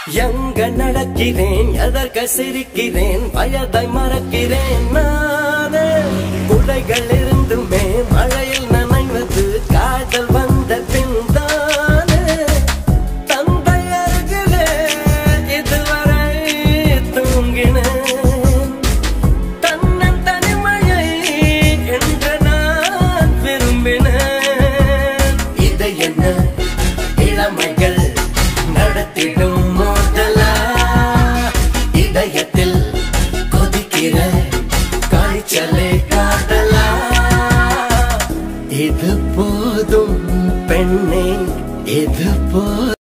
எங்க நடக்கிறேன் எதற்க சிரிக்கிறேன் வயதை மறக்கிறேன் நானே குடைகள் இருந்துமே மழையில் நனைவது காதல் வந்த பின் தானே தந்தை அருகிலே இதுவரை தூங்கினேன் தன்னன் தனிமையை என்று நான் விரும்பினேன் இது என்ன இளமைகள் நடத்திடும் மோதலா இதயத்தில் கொதிக்கிற காய்ச்சலே காதலா இது போதும் பெண்ணே இது போதும்